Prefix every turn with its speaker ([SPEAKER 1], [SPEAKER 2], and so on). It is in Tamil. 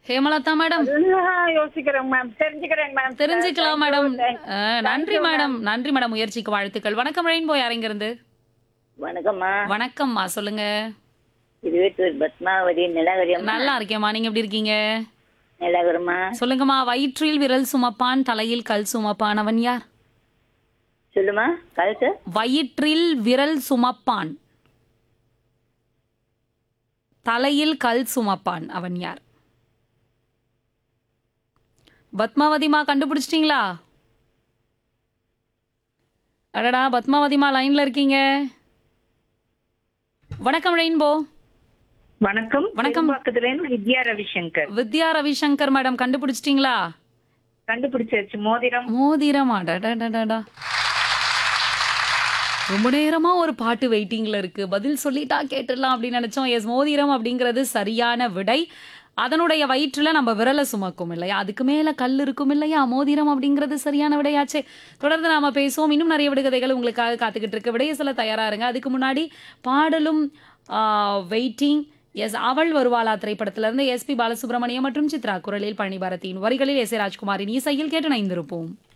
[SPEAKER 1] ஹேமலதா மேடம்
[SPEAKER 2] அதுதான் யோசிக்கிறேன் மேம் தெரிஞ்சுக்கிறேன் மேம்
[SPEAKER 1] தெரிஞ்சுக்கலாம் மேடம் ஆ, நன்றி மேடம் நன்றி மேடம் முயற்சிக்கு வாழ்த்துக்கள் வணக்கம் ரெயின்போ யாருங்க இருந்து
[SPEAKER 3] வணக்கம்மா
[SPEAKER 1] வணக்கம்மா சொல்லுங்க
[SPEAKER 3] திருவேட்டூர் பத்மாவதி நிலகரி அம்மா
[SPEAKER 1] நல்லா இருக்கேம்மா நீங்க எப்படி இருக்கீங்க
[SPEAKER 3] நிலகரம்மா
[SPEAKER 1] சொல்லுங்கம்மா வயிற்றில் விரல் சுமப்பான் தலையில் கல் சுமப்பான் அவன் யார்
[SPEAKER 3] சொல்லுமா கழுத்து
[SPEAKER 1] வயிற்றில் விரல் சுமப்பான் தலையில் கல் சுமப்பான் அவன் யார் பத்மாவதிமா கண்டுபிடிச்சிட்டீங்களா அடடா பத்மாவதிமா லைன்ல இருக்கீங்க வணக்கம் ரெயின்போ
[SPEAKER 2] வணக்கம்
[SPEAKER 1] வணக்கம்.
[SPEAKER 2] பக்கத்துல இருந்து வித்யா ரவிசங்கர்
[SPEAKER 1] வித்யா ரவிசங்கர் மேடம் கண்டுபிடிச்சிட்டீங்களா
[SPEAKER 2] கண்டுபிடிச்சாச்சு மோதிரம்
[SPEAKER 1] மோதிரமா டடடடடா. ரொம்ப நேரமா ஒரு பாட்டு வெயிட்டிங்ல இருக்கு பதில் சொல்லிட்டா கேட்டுடலாம் அப்படின்னு நினைச்சோம் எஸ் மோதிரம் அப்படிங்கிறது சரியான விடை அதனுடைய வயிற்றுல நம்ம விரலை சுமக்கும் இல்லையா அதுக்கு மேல கல் இருக்கும் இல்லையா மோதிரம் அப்படிங்கிறது சரியான விடையாச்சே தொடர்ந்து நாம பேசுவோம் இன்னும் நிறைய விடுகதைகள் உங்களுக்காக காத்துக்கிட்டு இருக்கு விடைய சொல்ல தயாரா இருங்க அதுக்கு முன்னாடி பாடலும் வெயிட்டிங் எஸ் அவள் வருவாளா திரைப்படத்துல இருந்து எஸ்பி பாலசுப்ரமணியம் மற்றும் சித்ரா குரலில் பழனி பாரதியின் வரிகளில் எஸ் ஏ ராஜ்குமாரின் இசையில் கேட்டு நைந்திருப்போம்